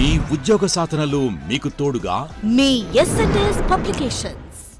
మీ ఉద్యోగ సాధనలో మీకు తోడుగా మీ ఎస్ఎన్ఎస్ పబ్లికేషన్స్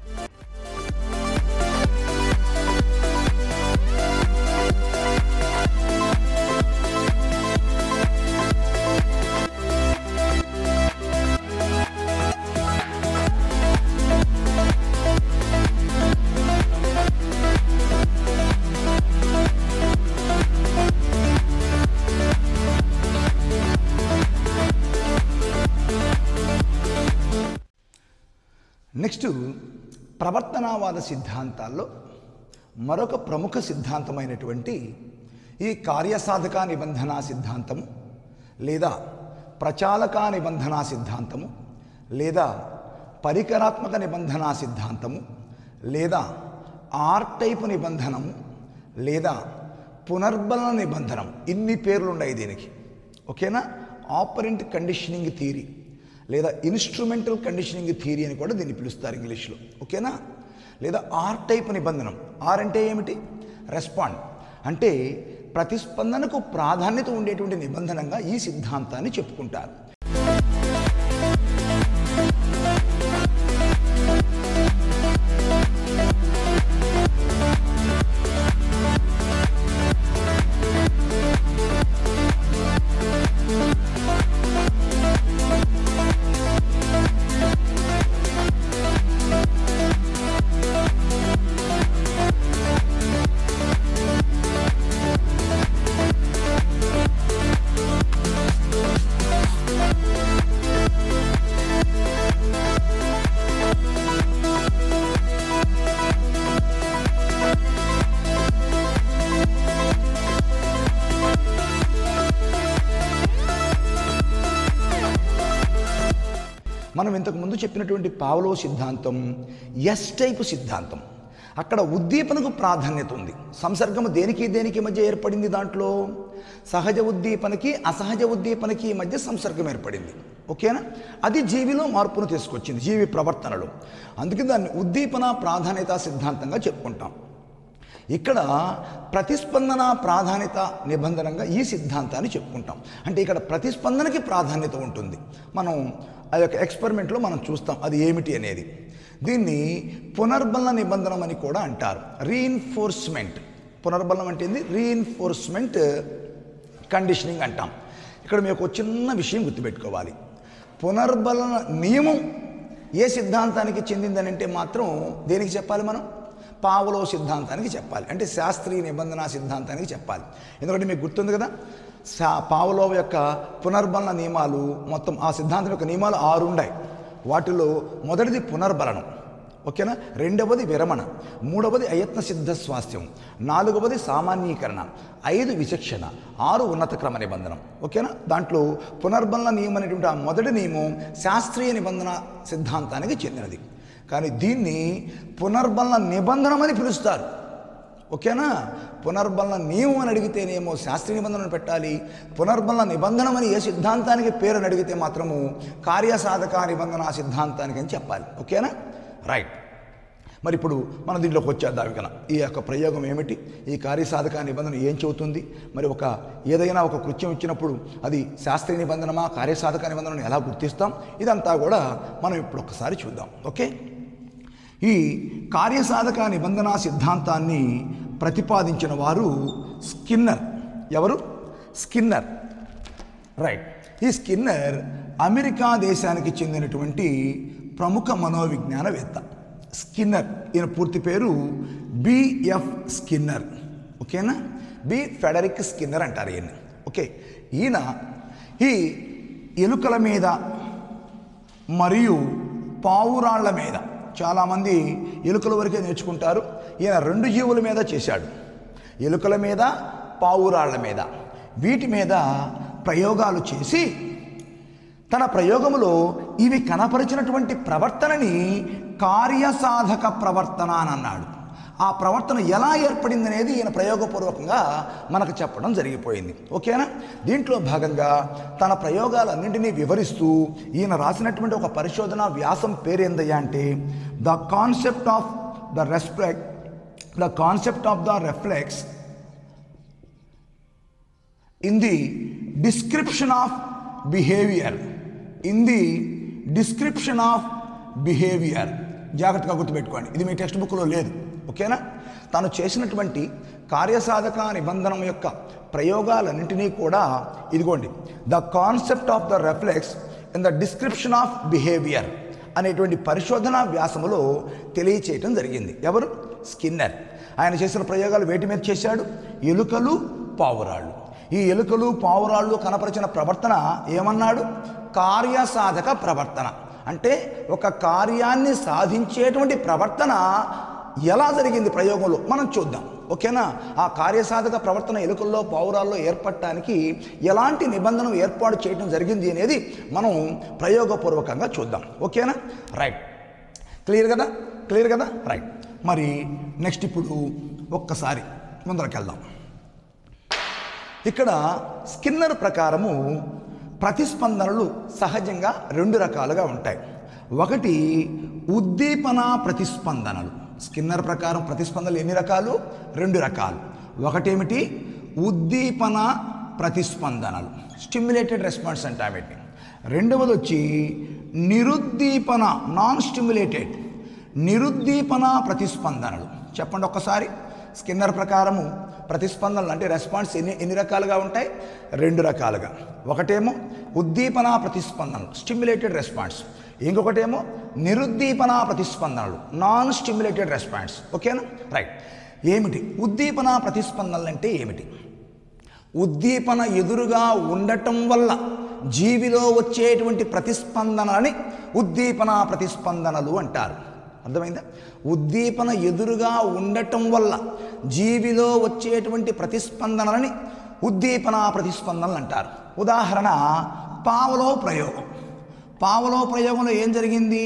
నెక్స్ట్ ప్రవర్తనావాద సిద్ధాంతాల్లో మరొక ప్రముఖ సిద్ధాంతమైనటువంటి ఈ కార్యసాధక నిబంధన సిద్ధాంతము లేదా ప్రచాలక నిబంధన సిద్ధాంతము లేదా పరికరాత్మక నిబంధన సిద్ధాంతము లేదా ఆర్ టైపు నిబంధనము లేదా పునర్బలన నిబంధనం ఇన్ని పేర్లు ఉన్నాయి దీనికి ఓకేనా ఆపరెంట్ కండిషనింగ్ థియరీ లేదా ఇన్స్ట్రుమెంటల్ కండిషనింగ్ థియరీ అని కూడా దీన్ని పిలుస్తారు ఇంగ్లీష్లో ఓకేనా లేదా ఆర్ టైప్ నిబంధనం ఆర్ అంటే ఏమిటి రెస్పాండ్ అంటే ప్రతిస్పందనకు ప్రాధాన్యత ఉండేటువంటి నిబంధనంగా ఈ సిద్ధాంతాన్ని చెప్పుకుంటారు మనం ఇంతకు ముందు చెప్పినటువంటి పావలో సిద్ధాంతం ఎస్ టైప్ సిద్ధాంతం అక్కడ ఉద్దీపనకు ప్రాధాన్యత ఉంది సంసర్గము దేనికి దేనికి మధ్య ఏర్పడింది దాంట్లో సహజ ఉద్దీపనకి అసహజ ఉద్దీపనకి మధ్య సంసర్గం ఏర్పడింది ఓకేనా అది జీవిలో మార్పును తీసుకొచ్చింది జీవి ప్రవర్తనలో అందుకే దాన్ని ఉద్దీపన ప్రాధాన్యత సిద్ధాంతంగా చెప్పుకుంటాం ఇక్కడ ప్రతిస్పందన ప్రాధాన్యత నిబంధనంగా ఈ సిద్ధాంతాన్ని చెప్పుకుంటాం అంటే ఇక్కడ ప్రతిస్పందనకి ప్రాధాన్యత ఉంటుంది మనం ఆ యొక్క ఎక్స్పెరిమెంట్లో మనం చూస్తాం అది ఏమిటి అనేది దీన్ని పునర్బలన నిబంధనం అని కూడా అంటారు రీఇన్ఫోర్స్మెంట్ పునర్బలం అంటే ఏంది రీఇన్ఫోర్స్మెంట్ కండిషనింగ్ అంటాం ఇక్కడ మీకు ఒక చిన్న విషయం గుర్తుపెట్టుకోవాలి పునర్బలన నియమం ఏ సిద్ధాంతానికి చెందిందని అంటే మాత్రం దేనికి చెప్పాలి మనం పావలో సిద్ధాంతానికి చెప్పాలి అంటే శాస్త్రీయ నిబంధన సిద్ధాంతానికి చెప్పాలి ఎందుకంటే మీకు గుర్తుంది కదా సా పావలో యొక్క పునర్బలన నియమాలు మొత్తం ఆ సిద్ధాంతం యొక్క నియమాలు ఆరు ఉన్నాయి వాటిలో మొదటిది పునర్బలనం ఓకేనా రెండవది విరమణ మూడవది అయత్న సిద్ధ స్వాస్థ్యం నాలుగవది సామాన్యీకరణ ఐదు విచక్షణ ఆరు ఉన్నత క్రమ నిబంధనం ఓకేనా దాంట్లో పునర్బలన నియమం అనేటువంటి ఆ మొదటి నియమం శాస్త్రీయ నిబంధన సిద్ధాంతానికి చెందినది కానీ దీన్ని పునర్బలన నిబంధనమని పిలుస్తారు ఓకేనా పునర్బలన నియమం అని అడిగితేనేమో శాస్త్రీయ నిబంధనను పెట్టాలి పునర్బలన నిబంధనమని ఏ సిద్ధాంతానికి పేరుని అడిగితే మాత్రము కార్యసాధక నిబంధన సిద్ధాంతానికి అని చెప్పాలి ఓకేనా రైట్ మరి ఇప్పుడు మనం దీంట్లోకి వచ్చేద్దాం ఇక ఈ యొక్క ప్రయోగం ఏమిటి ఈ కార్యసాధక నిబంధన ఏం చెబుతుంది మరి ఒక ఏదైనా ఒక కృత్యం ఇచ్చినప్పుడు అది శాస్త్రీయ నిబంధనమా కార్యసాధక నిబంధనను ఎలా గుర్తిస్తాం ఇదంతా కూడా మనం ఇప్పుడు ఒకసారి చూద్దాం ఓకే ఈ కార్యసాధక నిబంధన సిద్ధాంతాన్ని ప్రతిపాదించిన వారు స్కిన్నర్ ఎవరు స్కిన్నర్ రైట్ ఈ స్కిన్నర్ అమెరికా దేశానికి చెందినటువంటి ప్రముఖ మనోవిజ్ఞానవేత్త స్కిన్నర్ ఈయన పూర్తి పేరు బిఎఫ్ స్కిన్నర్ ఓకేనా బి ఫెడరిక్ స్కిన్నర్ అంటారు ఈయన ఓకే ఈయన ఈ ఎలుకల మీద మరియు పావురాళ్ల మీద చాలామంది ఎలుకల వరకే నేర్చుకుంటారు ఈయన రెండు జీవుల మీద చేశాడు ఎలుకల మీద పావురాళ్ల మీద వీటి మీద ప్రయోగాలు చేసి తన ప్రయోగములో ఇవి కనపరిచినటువంటి ప్రవర్తనని కార్యసాధక ప్రవర్తన అని అన్నాడు ఆ ప్రవర్తన ఎలా ఏర్పడింది అనేది ఈయన ప్రయోగపూర్వకంగా మనకు చెప్పడం జరిగిపోయింది ఓకేనా దీంట్లో భాగంగా తన ప్రయోగాలన్నింటినీ వివరిస్తూ ఈయన రాసినటువంటి ఒక పరిశోధన వ్యాసం పేరేందయ్యా అంటే the concept of the respect the concept of the reflex in the description of behaviour in the description of behaviour జాగ్రత్తగా గుర్తుపెట్టుకోండి ఇది మీ టెక్స్ట్ బుక్లో లేదు ఓకేనా తాను చేసినటువంటి కార్యసాధక నిబంధనం యొక్క ప్రయోగాలన్నింటినీ కూడా ఇదిగోండి the concept of the reflex in the description of behaviour అనేటువంటి పరిశోధనా వ్యాసములో తెలియచేయటం జరిగింది ఎవరు స్కిన్నర్ ఆయన చేసిన ప్రయోగాలు వేటి మీద చేశాడు ఎలుకలు పావురాళ్ళు ఈ ఎలుకలు పావురాళ్ళు కనపరిచిన ప్రవర్తన ఏమన్నాడు కార్యసాధక ప్రవర్తన అంటే ఒక కార్యాన్ని సాధించేటువంటి ప్రవర్తన ఎలా జరిగింది ప్రయోగంలో మనం చూద్దాం ఓకేనా ఆ కార్యసాధక ప్రవర్తన ఎలుకల్లో పావురాల్లో ఏర్పడటానికి ఎలాంటి నిబంధనలు ఏర్పాటు చేయడం జరిగింది అనేది మనం ప్రయోగపూర్వకంగా చూద్దాం ఓకేనా రైట్ క్లియర్ కదా క్లియర్ కదా రైట్ మరి నెక్స్ట్ ఇప్పుడు ఒక్కసారి ముందరకెళ్దాం ఇక్కడ స్కిన్నర్ ప్రకారము ప్రతిస్పందనలు సహజంగా రెండు రకాలుగా ఉంటాయి ఒకటి ఉద్దీపన ప్రతిస్పందనలు స్కిన్నర్ ప్రకారం ప్రతిస్పందనలు ఎన్ని రకాలు రెండు రకాలు ఒకటేమిటి ఉద్దీపన ప్రతిస్పందనలు స్టిమ్యులేటెడ్ రెస్పాన్స్ అంటాం వీటిని రెండవది వచ్చి నిరుద్దీపన నాన్ స్టిమ్యులేటెడ్ నిరుద్దీపన ప్రతిస్పందనలు చెప్పండి ఒక్కసారి స్కిన్నర్ ప్రకారము ప్రతిస్పందనలు అంటే రెస్పాన్స్ ఎన్ని ఎన్ని రకాలుగా ఉంటాయి రెండు రకాలుగా ఒకటేమో ఉద్దీపన ప్రతిస్పందనలు స్టిమ్యులేటెడ్ రెస్పాన్స్ ఇంకొకటేమో నిరుద్దీపన ప్రతిస్పందనలు నాన్ స్టిమ్యులేటెడ్ రెస్పాన్స్ ఓకేనా రైట్ ఏమిటి ఉద్దీపన ప్రతిస్పందనలు అంటే ఏమిటి ఉద్దీపన ఎదురుగా ఉండటం వల్ల జీవిలో వచ్చేటువంటి ప్రతిస్పందనని ఉద్దీపన ప్రతిస్పందనలు అంటారు అర్థమైందా ఉద్దీపన ఎదురుగా ఉండటం వల్ల జీవిలో వచ్చేటువంటి ప్రతిస్పందనలని ఉద్దీపన ప్రతిస్పందనలు అంటారు ఉదాహరణ పావలో ప్రయోగం పావలో ప్రయోగంలో ఏం జరిగింది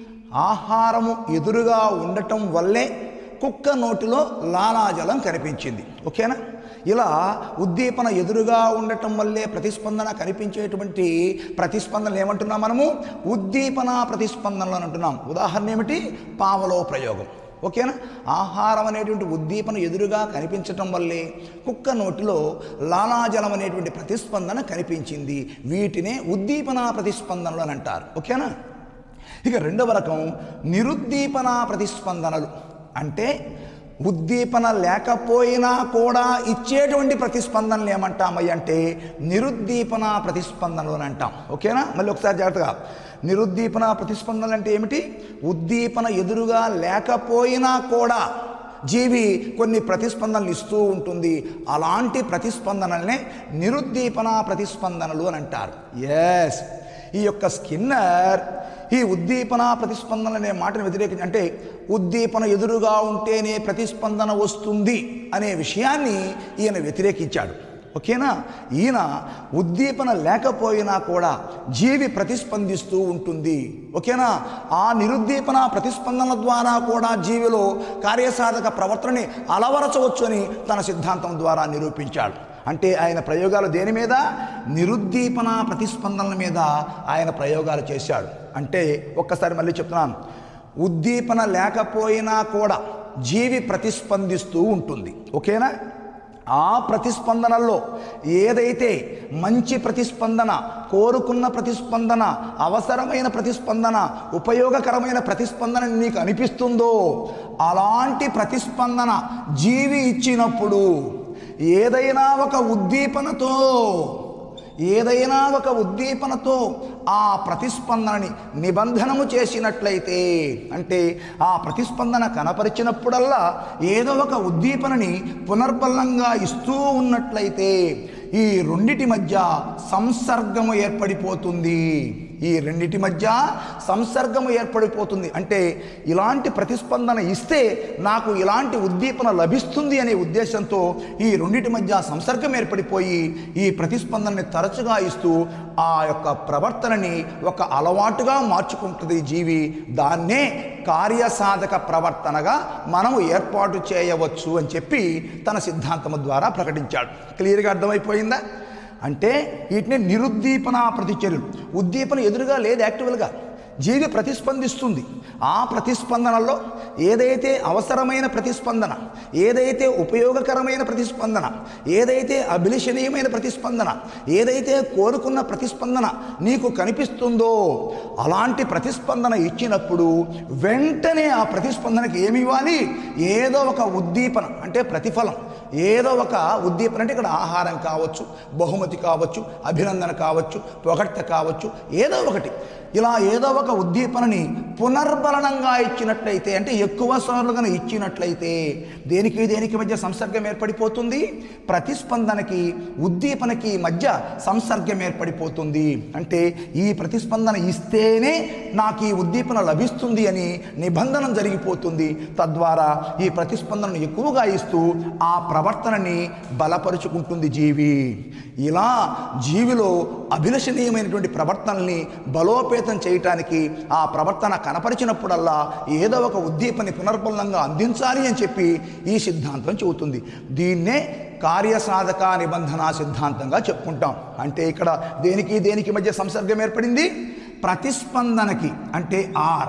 ఆహారము ఎదురుగా ఉండటం వల్లే కుక్క నోటిలో లాలాజలం కనిపించింది ఓకేనా ఇలా ఉద్దీపన ఎదురుగా ఉండటం వల్లే ప్రతిస్పందన కనిపించేటువంటి ప్రతిస్పందనలు ఏమంటున్నాం మనము ఉద్దీపన ప్రతిస్పందనలు అని అంటున్నాం ఉదాహరణ ఏమిటి పావలో ప్రయోగం ఓకేనా ఆహారం అనేటువంటి ఉద్దీపన ఎదురుగా కనిపించటం వల్లే కుక్క నోటిలో లాలాజలం అనేటువంటి ప్రతిస్పందన కనిపించింది వీటినే ఉద్దీపన ప్రతిస్పందనలు అని అంటారు ఓకేనా ఇక రెండవ రకం నిరుద్దీపన ప్రతిస్పందనలు అంటే ఉద్దీపన లేకపోయినా కూడా ఇచ్చేటువంటి ప్రతిస్పందనలు ఏమంటామయ్య అంటే నిరుద్దీపన ప్రతిస్పందనలు అని అంటాం ఓకేనా మళ్ళీ ఒకసారి జాగ్రత్తగా నిరుద్దీపన ప్రతిస్పందనలు అంటే ఏమిటి ఉద్దీపన ఎదురుగా లేకపోయినా కూడా జీవి కొన్ని ప్రతిస్పందనలు ఇస్తూ ఉంటుంది అలాంటి ప్రతిస్పందనలనే నిరుద్దీపన ప్రతిస్పందనలు అని అంటారు ఎస్ ఈ యొక్క స్కిన్నర్ ఈ ఉద్దీపన ప్రతిస్పందన అనే మాటను వ్యతిరేకించి అంటే ఉద్దీపన ఎదురుగా ఉంటేనే ప్రతిస్పందన వస్తుంది అనే విషయాన్ని ఈయన వ్యతిరేకించాడు ఓకేనా ఈయన ఉద్దీపన లేకపోయినా కూడా జీవి ప్రతిస్పందిస్తూ ఉంటుంది ఓకేనా ఆ నిరుద్దీపన ప్రతిస్పందనల ద్వారా కూడా జీవిలో కార్యసాధక ప్రవర్తనని అలవరచవచ్చు అని తన సిద్ధాంతం ద్వారా నిరూపించాడు అంటే ఆయన ప్రయోగాలు దేని మీద నిరుద్దీపన ప్రతిస్పందనల మీద ఆయన ప్రయోగాలు చేశాడు అంటే ఒక్కసారి మళ్ళీ చెప్తున్నాను ఉద్దీపన లేకపోయినా కూడా జీవి ప్రతిస్పందిస్తూ ఉంటుంది ఓకేనా ఆ ప్రతిస్పందనల్లో ఏదైతే మంచి ప్రతిస్పందన కోరుకున్న ప్రతిస్పందన అవసరమైన ప్రతిస్పందన ఉపయోగకరమైన ప్రతిస్పందన నీకు అనిపిస్తుందో అలాంటి ప్రతిస్పందన జీవి ఇచ్చినప్పుడు ఏదైనా ఒక ఉద్దీపనతో ఏదైనా ఒక ఉద్దీపనతో ఆ ప్రతిస్పందనని నిబంధనము చేసినట్లయితే అంటే ఆ ప్రతిస్పందన కనపరిచినప్పుడల్లా ఏదో ఒక ఉద్దీపనని పునర్బలంగా ఇస్తూ ఉన్నట్లయితే ఈ రెండిటి మధ్య సంసర్గము ఏర్పడిపోతుంది ఈ రెండిటి మధ్య సంసర్గము ఏర్పడిపోతుంది అంటే ఇలాంటి ప్రతిస్పందన ఇస్తే నాకు ఇలాంటి ఉద్దీపన లభిస్తుంది అనే ఉద్దేశంతో ఈ రెండిటి మధ్య సంసర్గం ఏర్పడిపోయి ఈ ప్రతిస్పందనని తరచుగా ఇస్తూ ఆ యొక్క ప్రవర్తనని ఒక అలవాటుగా మార్చుకుంటుంది జీవి దాన్నే కార్యసాధక ప్రవర్తనగా మనము ఏర్పాటు చేయవచ్చు అని చెప్పి తన సిద్ధాంతము ద్వారా ప్రకటించాడు క్లియర్గా అర్థమైపోయిందా అంటే వీటిని నిరుద్దీపన ప్రతిచర్యలు ఉద్దీపన ఎదురుగా లేదు యాక్టివల్గా జీవి ప్రతిస్పందిస్తుంది ఆ ప్రతిస్పందనలో ఏదైతే అవసరమైన ప్రతిస్పందన ఏదైతే ఉపయోగకరమైన ప్రతిస్పందన ఏదైతే అభిలషణీయమైన ప్రతిస్పందన ఏదైతే కోరుకున్న ప్రతిస్పందన నీకు కనిపిస్తుందో అలాంటి ప్రతిస్పందన ఇచ్చినప్పుడు వెంటనే ఆ ప్రతిస్పందనకి ఏమి ఇవ్వాలి ఏదో ఒక ఉద్దీపన అంటే ప్రతిఫలం ఏదో ఒక ఉద్దీపన అంటే ఇక్కడ ఆహారం కావచ్చు బహుమతి కావచ్చు అభినందన కావచ్చు పొగడ్త కావచ్చు ఏదో ఒకటి ఇలా ఏదో ఒక ఉద్దీపనని పునర్బలనంగా ఇచ్చినట్లయితే అంటే ఎక్కువ సార్లు కనుక ఇచ్చినట్లయితే దేనికి దేనికి మధ్య సంసర్గం ఏర్పడిపోతుంది ప్రతిస్పందనకి ఉద్దీపనకి మధ్య సంసర్గం ఏర్పడిపోతుంది అంటే ఈ ప్రతిస్పందన ఇస్తేనే నాకు ఈ ఉద్దీపన లభిస్తుంది అని నిబంధన జరిగిపోతుంది తద్వారా ఈ ప్రతిస్పందనను ఎక్కువగా ఇస్తూ ఆ ప్రవర్తనని బలపరుచుకుంటుంది జీవి ఇలా జీవిలో అభిలషణీయమైనటువంటి ప్రవర్తనల్ని బలోపేతం చేయటానికి ఆ ప్రవర్తన కనపరిచినప్పుడల్లా ఏదో ఒక ఉద్దీపని పునర్బలంగా అందించాలి అని చెప్పి ఈ సిద్ధాంతం చెబుతుంది దీన్నే కార్యసాధక నిబంధన సిద్ధాంతంగా చెప్పుకుంటాం అంటే ఇక్కడ దేనికి దేనికి మధ్య సంసర్గం ఏర్పడింది ప్రతిస్పందనకి అంటే ఆర్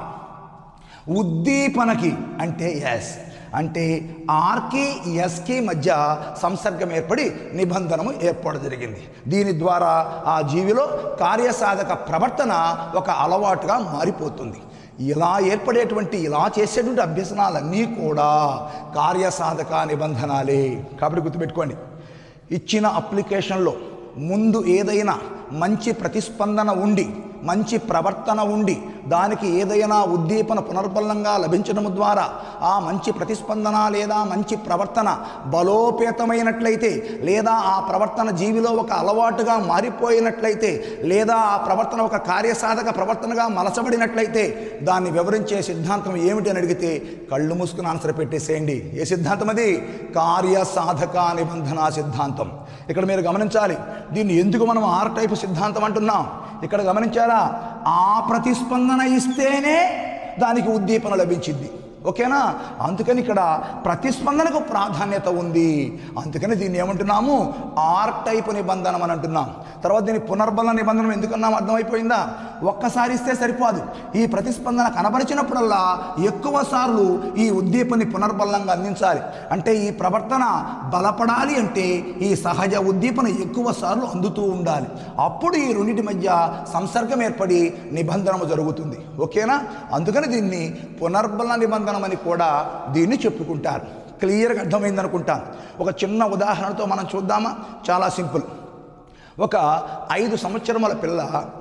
ఉద్దీపనకి అంటే ఎస్ అంటే ఆర్కి ఎస్కి మధ్య సంసర్గం ఏర్పడి నిబంధనము ఏర్పడడం జరిగింది దీని ద్వారా ఆ జీవిలో కార్యసాధక ప్రవర్తన ఒక అలవాటుగా మారిపోతుంది ఇలా ఏర్పడేటువంటి ఇలా చేసేటువంటి అభ్యసనాలన్నీ కూడా కార్యసాధక నిబంధనాలే కాబట్టి గుర్తుపెట్టుకోండి ఇచ్చిన అప్లికేషన్లో ముందు ఏదైనా మంచి ప్రతిస్పందన ఉండి మంచి ప్రవర్తన ఉండి దానికి ఏదైనా ఉద్దీపన పునర్బలంగా లభించడం ద్వారా ఆ మంచి ప్రతిస్పందన లేదా మంచి ప్రవర్తన బలోపేతమైనట్లయితే లేదా ఆ ప్రవర్తన జీవిలో ఒక అలవాటుగా మారిపోయినట్లయితే లేదా ఆ ప్రవర్తన ఒక కార్యసాధక ప్రవర్తనగా మలచబడినట్లయితే దాన్ని వివరించే సిద్ధాంతం ఏమిటి అని అడిగితే కళ్ళు మూసుకుని ఆన్సర్ పెట్టేసేయండి ఏ సిద్ధాంతం అది కార్యసాధక నిబంధన సిద్ధాంతం ఇక్కడ మీరు గమనించాలి దీన్ని ఎందుకు మనం ఆర్ టైప్ సిద్ధాంతం అంటున్నాం ఇక్కడ గమనించారా ఆ ప్రతిస్పందన ఇస్తేనే దానికి ఉద్దీపన లభించింది ఓకేనా అందుకని ఇక్కడ ప్రతిస్పందనకు ప్రాధాన్యత ఉంది అందుకని దీన్ని ఏమంటున్నాము ఆర్ టైప్ నిబంధన అని అంటున్నాం తర్వాత దీని పునర్బలన నిబంధన ఎందుకన్నాం అర్థమైపోయిందా ఒక్కసారి ఇస్తే సరిపోదు ఈ ప్రతిస్పందన కనబరిచినప్పుడల్లా ఎక్కువ సార్లు ఈ ఉద్దీపని పునర్బలంగా అందించాలి అంటే ఈ ప్రవర్తన బలపడాలి అంటే ఈ సహజ ఉద్దీపన ఎక్కువ సార్లు అందుతూ ఉండాలి అప్పుడు ఈ రెండింటి మధ్య సంసర్గం ఏర్పడి నిబంధనము జరుగుతుంది ఓకేనా అందుకని దీన్ని పునర్బలన నిబంధనమని కూడా దీన్ని చెప్పుకుంటారు క్లియర్గా అర్థమైంది అనుకుంటాను ఒక చిన్న ఉదాహరణతో మనం చూద్దామా చాలా సింపుల్ ఒక ఐదు సంవత్సరముల పిల్ల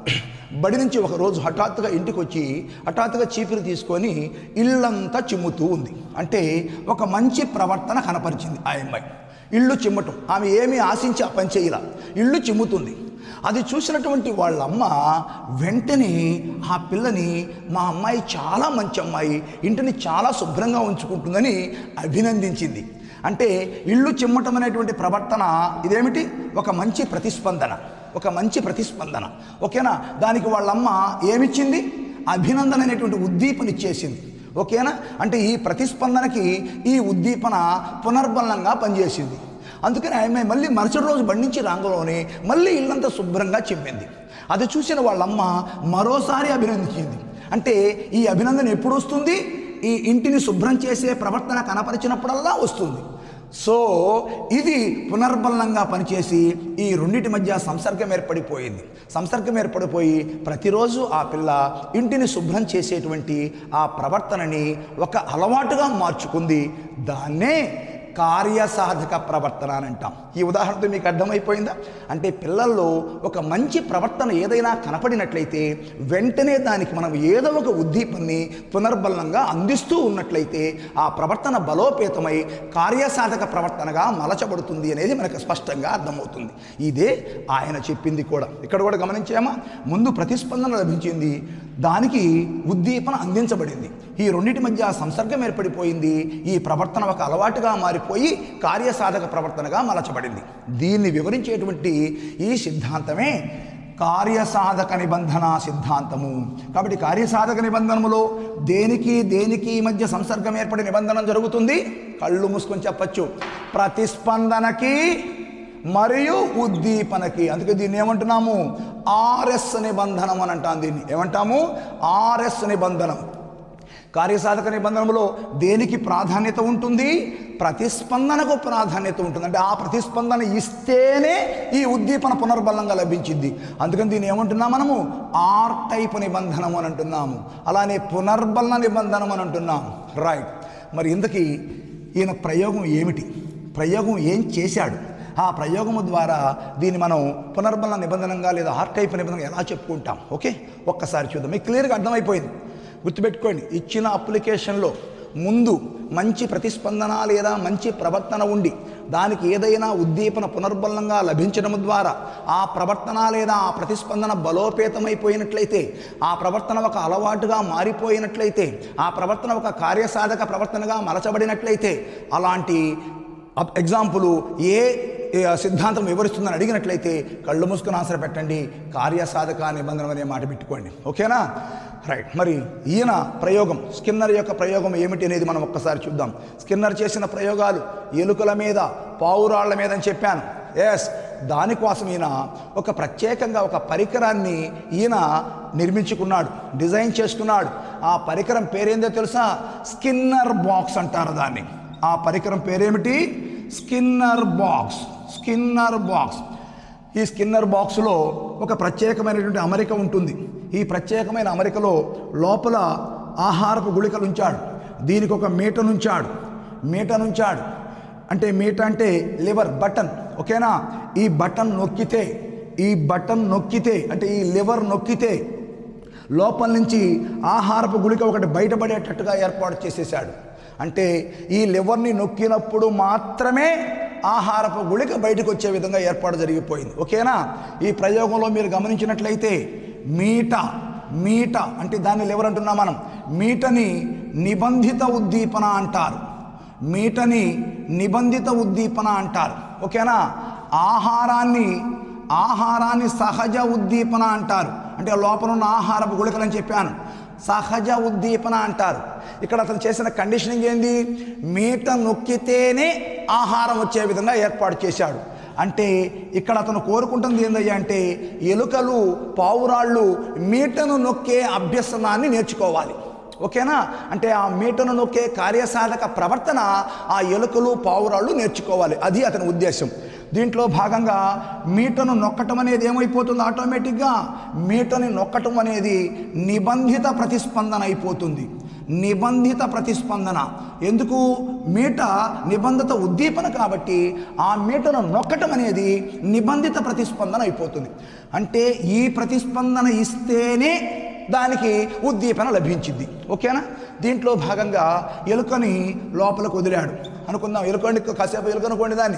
బడి నుంచి ఒక రోజు హఠాత్తుగా ఇంటికి వచ్చి హఠాత్తుగా చీపిరి తీసుకొని ఇల్లంతా చిమ్ముతూ ఉంది అంటే ఒక మంచి ప్రవర్తన కనపరిచింది ఆ అమ్మాయి ఇల్లు చిమ్మటం ఆమె ఏమీ ఆశించి ఆ పని చేయలా ఇల్లు చిమ్ముతుంది అది చూసినటువంటి వాళ్ళమ్మ వెంటనే ఆ పిల్లని మా అమ్మాయి చాలా మంచి అమ్మాయి ఇంటిని చాలా శుభ్రంగా ఉంచుకుంటుందని అభినందించింది అంటే ఇల్లు చిమ్మటం అనేటువంటి ప్రవర్తన ఇదేమిటి ఒక మంచి ప్రతిస్పందన ఒక మంచి ప్రతిస్పందన ఓకేనా దానికి వాళ్ళమ్మ ఏమిచ్చింది అభినందన అనేటువంటి ఉద్దీపన ఇచ్చేసింది ఓకేనా అంటే ఈ ప్రతిస్పందనకి ఈ ఉద్దీపన పునర్బలంగా పనిచేసింది అందుకని ఆమె మళ్ళీ మరుసటి రోజు బండి నుంచి రాంగలోనే మళ్ళీ ఇల్లంతా శుభ్రంగా చిమ్మింది అది చూసిన వాళ్ళమ్మ మరోసారి అభినందించింది అంటే ఈ అభినందన ఎప్పుడు వస్తుంది ఈ ఇంటిని శుభ్రం చేసే ప్రవర్తన కనపరిచినప్పుడల్లా వస్తుంది సో ఇది పునర్బలంగా పనిచేసి ఈ రెండింటి మధ్య సంసర్గం ఏర్పడిపోయింది సంసర్గం ఏర్పడిపోయి ప్రతిరోజు ఆ పిల్ల ఇంటిని శుభ్రం చేసేటువంటి ఆ ప్రవర్తనని ఒక అలవాటుగా మార్చుకుంది దాన్నే కార్యసాధక ప్రవర్తన అని అంటాం ఈ ఉదాహరణతో మీకు అర్థమైపోయిందా అంటే పిల్లల్లో ఒక మంచి ప్రవర్తన ఏదైనా కనపడినట్లయితే వెంటనే దానికి మనం ఏదో ఒక ఉద్దీపన్ని పునర్బలంగా అందిస్తూ ఉన్నట్లయితే ఆ ప్రవర్తన బలోపేతమై కార్యసాధక ప్రవర్తనగా మలచబడుతుంది అనేది మనకు స్పష్టంగా అర్థమవుతుంది ఇదే ఆయన చెప్పింది కూడా ఇక్కడ కూడా గమనించామా ముందు ప్రతిస్పందన లభించింది దానికి ఉద్దీపన అందించబడింది ఈ రెండింటి మధ్య సంసర్గం ఏర్పడిపోయింది ఈ ప్రవర్తన ఒక అలవాటుగా మారిపోయి కార్యసాధక ప్రవర్తనగా మలచబడింది దీన్ని వివరించేటువంటి ఈ సిద్ధాంతమే కార్యసాధక నిబంధన సిద్ధాంతము కాబట్టి కార్యసాధక నిబంధనములో దేనికి దేనికి మధ్య సంసర్గం ఏర్పడి నిబంధన జరుగుతుంది కళ్ళు మూసుకొని చెప్పచ్చు ప్రతిస్పందనకి మరియు ఉద్దీపనకి అందుకే దీన్ని ఏమంటున్నాము ఆర్ఎస్ నిబంధనం అని అంటాం దీన్ని ఏమంటాము ఆర్ఎస్ నిబంధనం కార్యసాధక నిబంధనలో దేనికి ప్రాధాన్యత ఉంటుంది ప్రతిస్పందనకు ప్రాధాన్యత ఉంటుంది అంటే ఆ ప్రతిస్పందన ఇస్తేనే ఈ ఉద్దీపన పునర్బలంగా లభించింది అందుకని దీన్ని ఏమంటున్నాం మనము ఆర్ టైప్ నిబంధనం అని అంటున్నాము అలానే పునర్బలన నిబంధనం అని అంటున్నాం రైట్ మరి ఇంతకీ ఈయన ప్రయోగం ఏమిటి ప్రయోగం ఏం చేశాడు ఆ ప్రయోగము ద్వారా దీన్ని మనం పునర్బలన నిబంధనంగా లేదా ఆర్ టైప్ నిబంధనగా ఎలా చెప్పుకుంటాం ఓకే ఒక్కసారి చూద్దాం మీకు క్లియర్గా అర్థమైపోయింది గుర్తుపెట్టుకోండి ఇచ్చిన అప్లికేషన్లో ముందు మంచి ప్రతిస్పందన లేదా మంచి ప్రవర్తన ఉండి దానికి ఏదైనా ఉద్దీపన పునర్బలంగా లభించడం ద్వారా ఆ ప్రవర్తన లేదా ఆ ప్రతిస్పందన బలోపేతమైపోయినట్లయితే ఆ ప్రవర్తన ఒక అలవాటుగా మారిపోయినట్లయితే ఆ ప్రవర్తన ఒక కార్యసాధక ప్రవర్తనగా మలచబడినట్లయితే అలాంటి అప్- ఎగ్జాంపుల్ ఏ ఏ సిద్ధాంతం వివరిస్తుందని అడిగినట్లయితే కళ్ళు మూసుకుని ఆన్సర్ పెట్టండి కార్యసాధక నిబంధన అనే మాట పెట్టుకోండి ఓకేనా రైట్ మరి ఈయన ప్రయోగం స్కిన్నర్ యొక్క ప్రయోగం ఏమిటి అనేది మనం ఒక్కసారి చూద్దాం స్కిన్నర్ చేసిన ప్రయోగాలు ఎలుకల మీద పావురాళ్ల మీద అని చెప్పాను ఎస్ దానికోసం ఈయన ఒక ప్రత్యేకంగా ఒక పరికరాన్ని ఈయన నిర్మించుకున్నాడు డిజైన్ చేసుకున్నాడు ఆ పరికరం పేరేందో తెలుసా స్కిన్నర్ బాక్స్ అంటారు దాన్ని ఆ పరికరం పేరేమిటి స్కిన్నర్ బాక్స్ స్కిన్నర్ బాక్స్ ఈ స్కిన్నర్ బాక్స్లో ఒక ప్రత్యేకమైనటువంటి అమరిక ఉంటుంది ఈ ప్రత్యేకమైన అమరికలో లోపల ఆహారపు గుళికలు ఉంచాడు దీనికి ఒక మీటను ఉంచాడు మీటను ఉంచాడు అంటే మీట అంటే లివర్ బటన్ ఓకేనా ఈ బటన్ నొక్కితే ఈ బటన్ నొక్కితే అంటే ఈ లివర్ నొక్కితే లోపల నుంచి ఆహారపు గుళిక ఒకటి బయటపడేటట్టుగా ఏర్పాటు చేసేసాడు అంటే ఈ లివర్ని నొక్కినప్పుడు మాత్రమే ఆహారపు గుళిక బయటకు వచ్చే విధంగా ఏర్పాటు జరిగిపోయింది ఓకేనా ఈ ప్రయోగంలో మీరు గమనించినట్లయితే మీట మీట అంటే దాన్ని లివర్ అంటున్నాం మనం మీటని నిబంధిత ఉద్దీపన అంటారు మీటని నిబంధిత ఉద్దీపన అంటారు ఓకేనా ఆహారాన్ని ఆహారాన్ని సహజ ఉద్దీపన అంటారు అంటే లోపల ఉన్న ఆహారపు గుళికలని చెప్పాను సహజ ఉద్దీపన అంటారు ఇక్కడ అతను చేసిన కండిషనింగ్ ఏంది మీట నొక్కితేనే ఆహారం వచ్చే విధంగా ఏర్పాటు చేశాడు అంటే ఇక్కడ అతను కోరుకుంటుంది ఏందయ్యా అంటే ఎలుకలు పావురాళ్ళు మీటను నొక్కే అభ్యసనాన్ని నేర్చుకోవాలి ఓకేనా అంటే ఆ మీటను నొక్కే కార్యసాధక ప్రవర్తన ఆ ఎలుకలు పావురాళ్ళు నేర్చుకోవాలి అది అతని ఉద్దేశం దీంట్లో భాగంగా మీటను నొక్కటం అనేది ఏమైపోతుంది ఆటోమేటిక్గా మీటని నొక్కటం అనేది నిబంధిత ప్రతిస్పందన అయిపోతుంది నిబంధిత ప్రతిస్పందన ఎందుకు మీట నిబంధిత ఉద్దీపన కాబట్టి ఆ మీటను నొక్కటం అనేది నిబంధిత ప్రతిస్పందన అయిపోతుంది అంటే ఈ ప్రతిస్పందన ఇస్తేనే దానికి ఉద్దీపన లభించింది ఓకేనా దీంట్లో భాగంగా ఎలుకని లోపలికి వదిలాడు అనుకుందాం ఎలుకని కాసేపు ఎలుకనుకోండి దాన్ని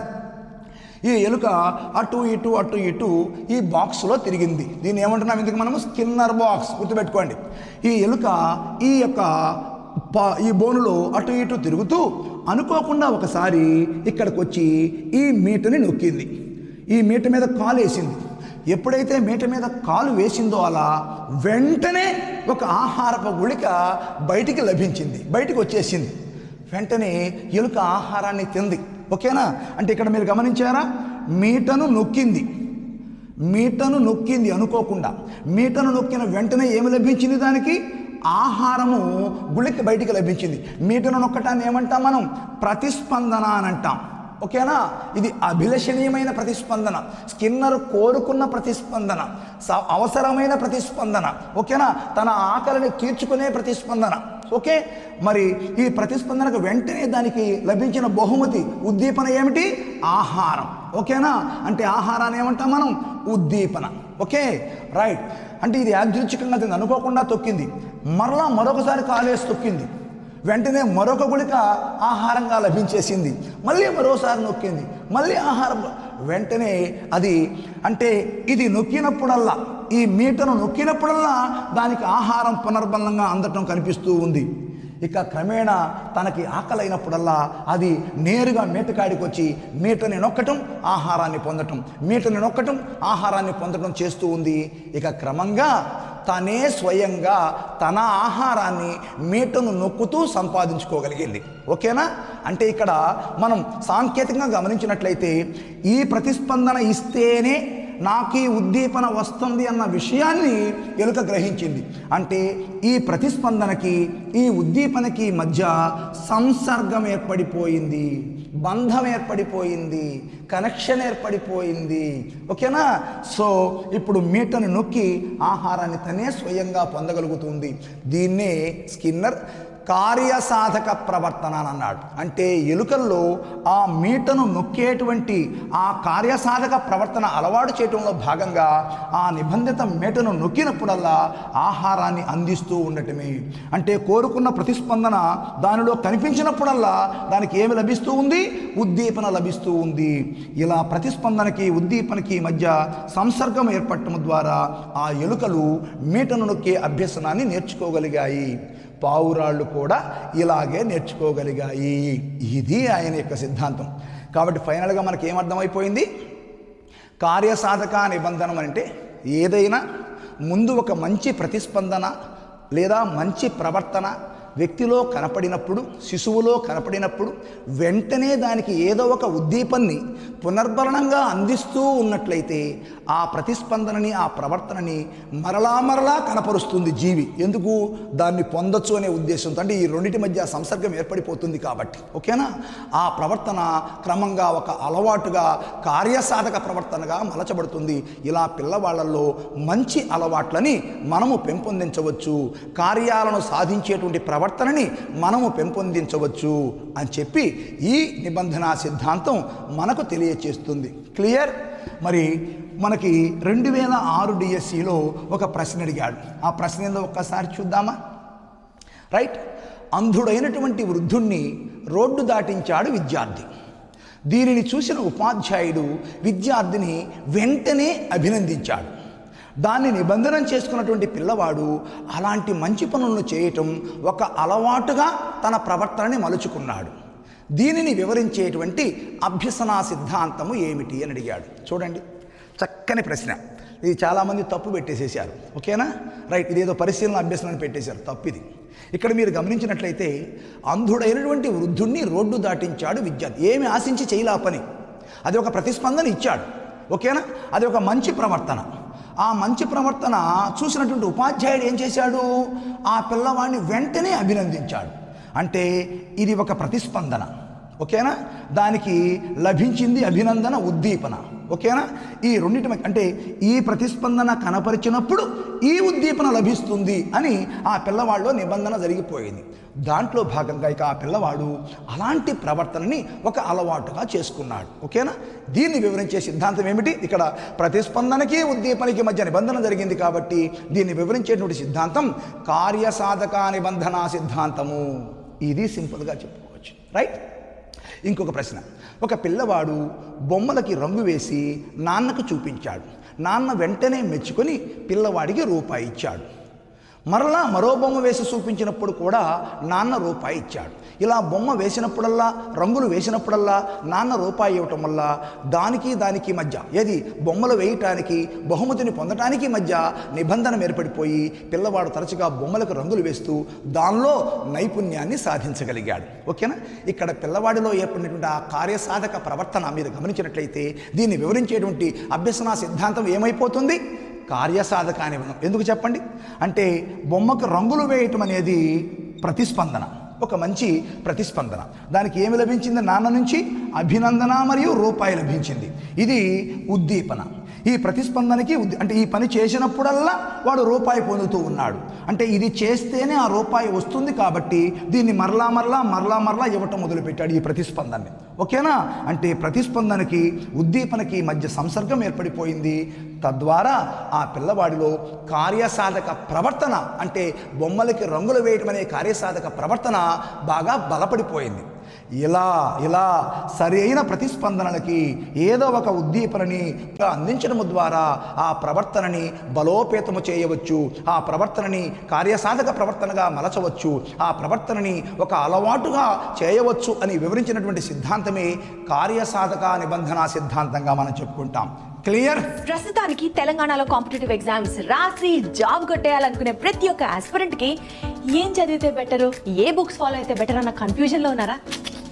ఈ ఎలుక అటు ఇటు అటు ఇటు ఈ బాక్స్లో తిరిగింది దీన్ని ఏమంటున్నాం ఇందుకు మనము స్కిన్నర్ బాక్స్ గుర్తుపెట్టుకోండి ఈ ఎలుక ఈ యొక్క పా- ఈ బోనులో అటు ఇటు తిరుగుతూ అనుకోకుండా ఒకసారి ఇక్కడికి వచ్చి ఈ మీటని నొక్కింది ఈ మీట మీద కాలు వేసింది ఎప్పుడైతే మీట మీద కాలు వేసిందో అలా వెంటనే ఒక ఆహారపు గుళిక బయటికి లభించింది బయటికి వచ్చేసింది వెంటనే ఎలుక ఆహారాన్ని తింది ఓకేనా అంటే ఇక్కడ మీరు గమనించారా మీటను నొక్కింది మీటను నొక్కింది అనుకోకుండా మీటను నొక్కిన వెంటనే ఏమి లభించింది దానికి ఆహారము గుళిక బయటికి లభించింది మీటను నొక్కటాన్ని ఏమంటాం మనం ప్రతిస్పందన అని అంటాం ఓకేనా ఇది అభిలషణీయమైన ప్రతిస్పందన స్కిన్నర్ కోరుకున్న ప్రతిస్పందన స- అవసరమైన ప్రతిస్పందన ఓకేనా తన ఆకలిని తీర్చుకునే ప్రతిస్పందన ఓకే మరి ఈ ప్రతిస్పందనకు వెంటనే దానికి లభించిన బహుమతి ఉద్దీపన ఏమిటి ఆహారం ఓకేనా అంటే ఆహారాన్ని ఏమంటాం మనం ఉద్దీపన ఓకే రైట్ అంటే ఇది యాదృచ్ఛికంగా తింది అనుకోకుండా తొక్కింది మరలా మరొకసారి కాలేసి తొక్కింది వెంటనే మరొక గుళిక ఆహారంగా లభించేసింది మళ్ళీ మరోసారి నొక్కింది మళ్ళీ ఆహారం వెంటనే అది అంటే ఇది నొక్కినప్పుడల్లా ఈ మీటను నొక్కినప్పుడల్లా దానికి ఆహారం పునర్బలంగా అందటం కనిపిస్తూ ఉంది ఇక క్రమేణా తనకి ఆకలైనప్పుడల్లా అది నేరుగా మీటకాడికి వచ్చి మీటని నొక్కటం ఆహారాన్ని పొందటం మీటని నొక్కటం ఆహారాన్ని పొందటం చేస్తూ ఉంది ఇక క్రమంగా తనే స్వయంగా తన ఆహారాన్ని మీటను నొక్కుతూ సంపాదించుకోగలిగింది ఓకేనా అంటే ఇక్కడ మనం సాంకేతికంగా గమనించినట్లయితే ఈ ప్రతిస్పందన ఇస్తేనే నాకు ఈ ఉద్దీపన వస్తుంది అన్న విషయాన్ని ఎలుక గ్రహించింది అంటే ఈ ప్రతిస్పందనకి ఈ ఉద్దీపనకి మధ్య సంసర్గం ఏర్పడిపోయింది బంధం ఏర్పడిపోయింది కనెక్షన్ ఏర్పడిపోయింది ఓకేనా సో ఇప్పుడు మీటను నొక్కి ఆహారాన్ని తనే స్వయంగా పొందగలుగుతుంది దీన్నే స్కిన్నర్ కార్యసాధక ప్రవర్తన అని అన్నాడు అంటే ఎలుకల్లో ఆ మీటను నొక్కేటువంటి ఆ కార్యసాధక ప్రవర్తన అలవాటు చేయటంలో భాగంగా ఆ నిబంధిత మీటను నొక్కినప్పుడల్లా ఆహారాన్ని అందిస్తూ ఉండటమే అంటే కోరుకున్న ప్రతిస్పందన దానిలో కనిపించినప్పుడల్లా దానికి ఏమి లభిస్తూ ఉంది ఉద్దీపన లభిస్తూ ఉంది ఇలా ప్రతిస్పందనకి ఉద్దీపనకి మధ్య సంసర్గం ఏర్పడటం ద్వారా ఆ ఎలుకలు మీటను నొక్కే అభ్యసనాన్ని నేర్చుకోగలిగాయి పావురాళ్ళు కూడా ఇలాగే నేర్చుకోగలిగాయి ఇది ఆయన యొక్క సిద్ధాంతం కాబట్టి ఫైనల్గా మనకి ఏమర్థమైపోయింది కార్యసాధక నిబంధనం అంటే ఏదైనా ముందు ఒక మంచి ప్రతిస్పందన లేదా మంచి ప్రవర్తన వ్యక్తిలో కనపడినప్పుడు శిశువులో కనపడినప్పుడు వెంటనే దానికి ఏదో ఒక ఉద్దీపన్ని పునర్భరణంగా అందిస్తూ ఉన్నట్లయితే ఆ ప్రతిస్పందనని ఆ ప్రవర్తనని మరలా మరలా కనపరుస్తుంది జీవి ఎందుకు దాన్ని పొందొచ్చు అనే ఉద్దేశంతో అంటే ఈ రెండింటి మధ్య సంసర్గం ఏర్పడిపోతుంది కాబట్టి ఓకేనా ఆ ప్రవర్తన క్రమంగా ఒక అలవాటుగా కార్యసాధక ప్రవర్తనగా మలచబడుతుంది ఇలా పిల్లవాళ్ళల్లో మంచి అలవాట్లని మనము పెంపొందించవచ్చు కార్యాలను సాధించేటువంటి ప్రవర్తనని మనము పెంపొందించవచ్చు అని చెప్పి ఈ నిబంధన సిద్ధాంతం మనకు తెలియచేస్తుంది క్లియర్ మరి మనకి రెండు వేల ఆరు డిఎస్సిలో ఒక ప్రశ్న అడిగాడు ఆ ప్రశ్న ఏందో ఒక్కసారి చూద్దామా రైట్ అంధుడైనటువంటి వృద్ధుణ్ణి రోడ్డు దాటించాడు విద్యార్థి దీనిని చూసిన ఉపాధ్యాయుడు విద్యార్థిని వెంటనే అభినందించాడు దాన్ని నిబంధన చేసుకున్నటువంటి పిల్లవాడు అలాంటి మంచి పనులను చేయటం ఒక అలవాటుగా తన ప్రవర్తనని మలుచుకున్నాడు దీనిని వివరించేటువంటి అభ్యసనా సిద్ధాంతము ఏమిటి అని అడిగాడు చూడండి చక్కని ప్రశ్న ఇది చాలామంది తప్పు పెట్టేసేసారు ఓకేనా రైట్ ఇదేదో పరిశీలన అభ్యసనాన్ని పెట్టేశారు తప్పు ఇది ఇక్కడ మీరు గమనించినట్లయితే అంధుడైనటువంటి వృద్ధుణ్ణి రోడ్డు దాటించాడు విద్యార్థి ఏమి ఆశించి చేయలే ఆ పని అది ఒక ప్రతిస్పందన ఇచ్చాడు ఓకేనా అది ఒక మంచి ప్రవర్తన ఆ మంచి ప్రవర్తన చూసినటువంటి ఉపాధ్యాయుడు ఏం చేశాడు ఆ పిల్లవాడిని వెంటనే అభినందించాడు అంటే ఇది ఒక ప్రతిస్పందన ఓకేనా దానికి లభించింది అభినందన ఉద్దీపన ఓకేనా ఈ రెండింటి మధ్య- అంటే ఈ ప్రతిస్పందన కనపరిచినప్పుడు ఈ ఉద్దీపన లభిస్తుంది అని ఆ పిల్లవాడిలో నిబంధన జరిగిపోయింది దాంట్లో భాగంగా ఇక ఆ పిల్లవాడు అలాంటి ప్రవర్తనని ఒక అలవాటుగా చేసుకున్నాడు ఓకేనా దీన్ని వివరించే సిద్ధాంతం ఏమిటి ఇక్కడ ప్రతిస్పందనకి ఉద్దీపనకి మధ్య నిబంధన జరిగింది కాబట్టి దీన్ని వివరించేటువంటి సిద్ధాంతం కార్యసాధక నిబంధన సిద్ధాంతము ఇది సింపుల్గా చెప్పుకోవచ్చు రైట్ ఇంకొక ప్రశ్న ఒక పిల్లవాడు బొమ్మలకి రంగు వేసి నాన్నకు చూపించాడు నాన్న వెంటనే మెచ్చుకొని పిల్లవాడికి రూపాయి ఇచ్చాడు మరలా మరో బొమ్మ వేసి చూపించినప్పుడు కూడా నాన్న రూపాయి ఇచ్చాడు ఇలా బొమ్మ వేసినప్పుడల్లా రంగులు వేసినప్పుడల్లా నాన్న రూపాయి ఇవ్వటం వల్ల దానికి దానికి మధ్య ఏది బొమ్మలు వేయటానికి బహుమతిని పొందటానికి మధ్య నిబంధన ఏర్పడిపోయి పిల్లవాడు తరచుగా బొమ్మలకు రంగులు వేస్తూ దానిలో నైపుణ్యాన్ని సాధించగలిగాడు ఓకేనా ఇక్కడ పిల్లవాడిలో ఏర్పడినటువంటి ఆ కార్యసాధక ప్రవర్తన మీరు గమనించినట్లయితే దీన్ని వివరించేటువంటి అభ్యసన సిద్ధాంతం ఏమైపోతుంది కార్యసాధక అని మనం ఎందుకు చెప్పండి అంటే బొమ్మకు రంగులు వేయటం అనేది ప్రతిస్పందన ఒక మంచి ప్రతిస్పందన దానికి ఏమి లభించింది నాన్న నుంచి అభినందన మరియు రూపాయి లభించింది ఇది ఉద్దీపన ఈ ప్రతిస్పందనకి ఉద్ది- అంటే ఈ పని చేసినప్పుడల్లా వాడు రూపాయి పొందుతూ ఉన్నాడు అంటే ఇది చేస్తేనే ఆ రూపాయి వస్తుంది కాబట్టి దీన్ని మరలా మరలా మరలా మరలా ఇవ్వటం మొదలుపెట్టాడు ఈ ప్రతిస్పందనని ఓకేనా అంటే ప్రతిస్పందనకి ఉద్దీపనకి మధ్య సంసర్గం ఏర్పడిపోయింది తద్వారా ఆ పిల్లవాడిలో కార్యసాధక ప్రవర్తన అంటే బొమ్మలకి రంగులు వేయటం అనే కార్యసాధక ప్రవర్తన బాగా బలపడిపోయింది ఇలా ఇలా సరి అయిన ప్రతిస్పందనలకి ఏదో ఒక ఉద్దీపనని అందించడం ద్వారా ఆ ప్రవర్తనని బలోపేతము చేయవచ్చు ఆ ప్రవర్తనని కార్యసాధక ప్రవర్తనగా మలచవచ్చు ఆ ప్రవర్తనని ఒక అలవాటుగా చేయవచ్చు అని వివరించినటువంటి సిద్ధాంతమే కార్యసాధక నిబంధన సిద్ధాంతంగా మనం చెప్పుకుంటాం క్లియర్ ప్రస్తుతానికి తెలంగాణలో కాంపిటేటివ్ ఎగ్జామ్స్ రాసి జాబ్ కొట్టేయాలనుకునే ప్రతి ఒక్క ఆస్పిరెంట్ కి ఏం చదివితే బెటర్ ఏ బుక్స్ ఫాలో అయితే బెటర్ అన్న కన్ఫ్యూజన్ లో ఉన్నారా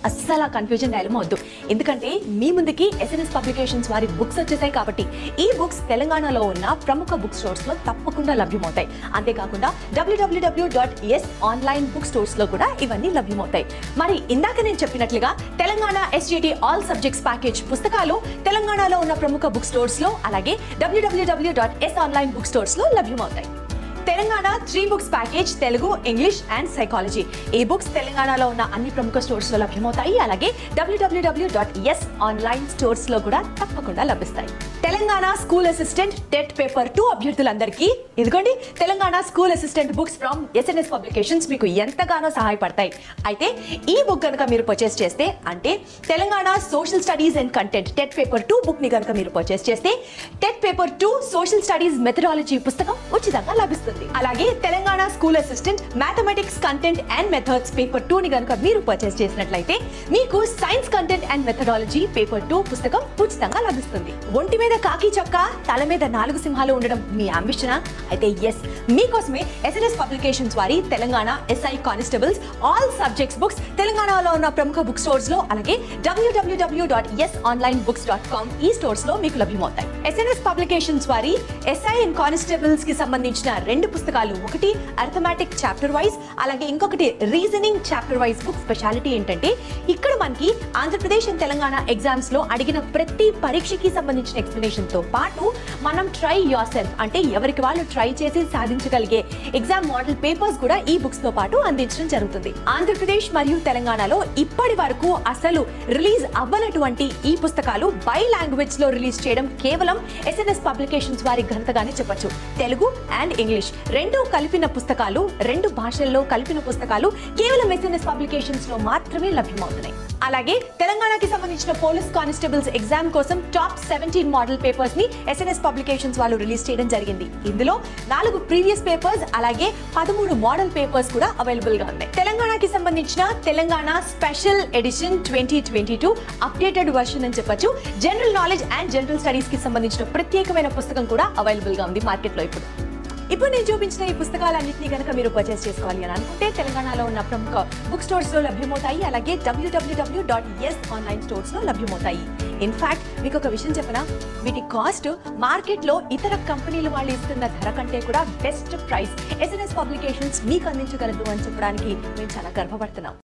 అస్సలు కన్ఫ్యూజన్ డైలమా వద్దు ఎందుకంటే మీ ముందుకి ఎస్ఎన్ఎస్ పబ్లికేషన్స్ వారి బుక్స్ వచ్చేసాయి కాబట్టి ఈ బుక్స్ తెలంగాణలో ఉన్న ప్రముఖ బుక్ స్టోర్స్ లో తప్పకుండా లభ్యమవుతాయి అంతేకాకుండా WWW dot S online book stores లో కూడా ఇవన్నీ లభ్యమవుతాయి మరి ఇందాక నేను చెప్పినట్లుగా Telangana SGT all subjects package పుస్తకాలు తెలంగాణలో ఉన్న ప్రముఖ బుక్ స్టోర్స్ లో అలాగే WWW dot S online book stores లో లభ్యమవుతాయి Telangana three books package Telugu English and psychology ఈ బుక్స్ తెలంగాణలో ఉన్న అన్ని ప్రముఖ స్టోర్స్ లో లభ్యమవుతాయి అలాగే WWW dot S online stores లో కూడా తప్పకుండా లభిస్తాయి Telangana school assistant TET paper two అభ్యర్థులందరికీ ఇదిగోండి Telangana school assistant books from SNS publications మీకు ఎంతగానో సహాయపడతాయి అయితే ఈ బుక్ కనుక మీరు పర్చేస్ చేస్తే అంటే Telangana social studies and content TET paper two book ని కనుక మీరు పర్చేస్ చేస్తే TET paper two social studies methodology పుస్తకం ఉచితంగా లభిస్తుంది అలాగే Telangana school assistant mathematics content and methods paper two ని కనుక మీరు పర్చేస్ చేసినట్లయితే మీకు science content and methodology paper two పుస్తకం ఉచితంగా లభిస్తుంది ఒంటి మీద కాకి చొక్క తల మీద నాలుగు సింహాలు ఉండడం మీ అంబిషనా అయితే ఎస్ మీకోసమే ఎస్ఎన్ఎస్ పబ్లికేషన్స్ వారి Telangana SI constables all subjects books తెలంగాణలో ఉన్న ప్రముఖ బుక్ స్టోర్స్ లో అలాగే WWW dot S online books dot com ఈ స్టోర్స్ లో మీకు లభ్యమవుతాయి ఎస్ఎన్ఎస్ పబ్లికేషన్స్ వారి ఎస్ఐ అండ్ కానిస్టేబుల్స్ కి సంబంధించిన రెండు పుస్తకాలు ఒకటి అర్థమాటిక్ చాప్టర్ వైజ్ అలాగే ఇంకొకటి reasoning chapter wise book speciality ఏంటంటే ఇక్కడ మనకి ఆంధ్రప్రదేశ్ అండ్ తెలంగాణ ఎగ్జామ్స్ లో అడిగిన ప్రతి పరీక్షకి సంబంధించిన ఎక్స్ప్లెనేషన్ తో పాటు మనం ట్రై యోర్ సెల్ఫ్ అంటే ఎవరికి వాళ్ళు ట్రై చేసి సాధించగలిగే ఎగ్జామ్ మోడల్ పేపర్స్ కూడా ఈ బుక్స్ తో పాటు అందించడం జరుగుతుంది ఆంధ్రప్రదేశ్ మరియు తెలంగాణలో ఇప్పటి వరకు అసలు రిలీజ్ అవ్వనటువంటి ఈ పుస్తకాలు బై లాంగ్వేజ్ లో రిలీజ్ చేయడం కేవలం ఎస్ఎన్ఎస్ పబ్లికేషన్స్ వారి ఘనతగానే చెప్పొచ్చు తెలుగు అండ్ ఇంగ్లీష్ రెండు కలిపిన పుస్తకాలు రెండు భాషల్లో కలిపిన పుస్తకాలు కేవలం ఎస్ఎన్ఎస్ పబ్లికేషన్స్ లో మాత్రమే లభ్యమవుతున్నాయి అలాగే తెలంగాణకి సంబంధించిన పోలీస్ కానిస్టేబుల్స్ ఎగ్జామ్ కోసం టాప్ సెవెంటీన్ మోడల్ పేపర్స్ ని ఎస్ఎన్ఎస్ పబ్లికేషన్స్ వాళ్ళు రిలీజ్ చేయడం జరిగింది ఇందులో నాలుగు ప్రీవియస్ పేపర్స్ అలాగే పదమూడు మోడల్ పేపర్స్ కూడా అవైలబుల్ గా ఉన్నాయి తెలంగాణకి సంబంధించిన Telangana special edition twenty twenty two updated version అని చెప్పొచ్చు general knowledge and general studies కి సంబంధించిన ప్రత్యేకమైన పుస్తకం కూడా అవైలబుల్ గా ఉంది మార్కెట్ లో ఇప్పుడు ఇప్పుడు నేను చూపించిన ఈ పుస్తకాలన్నింటినీ కనుక మీరు పర్చేస్ చేసుకోవాలి అని అనుకుంటే తెలంగాణలో ఉన్న ప్రముఖ బుక్ స్టోర్స్ లో లభ్యమవుతాయి అలాగే WWW dot S online stores లో లభ్యమవుతాయి ఇన్ఫాక్ట్ మీకు ఒక విషయం చెప్పనా వీటి కాస్ట్ మార్కెట్ లో ఇతర కంపెనీలు వాళ్ళు ఇస్తున్న ధర కంటే కూడా బెస్ట్ ప్రైస్ ఎస్ఎన్ఎస్ పబ్లికేషన్స్ మీకు అందించగలదు అని చెప్పడానికి మేము చాలా గర్వపడుతున్నాం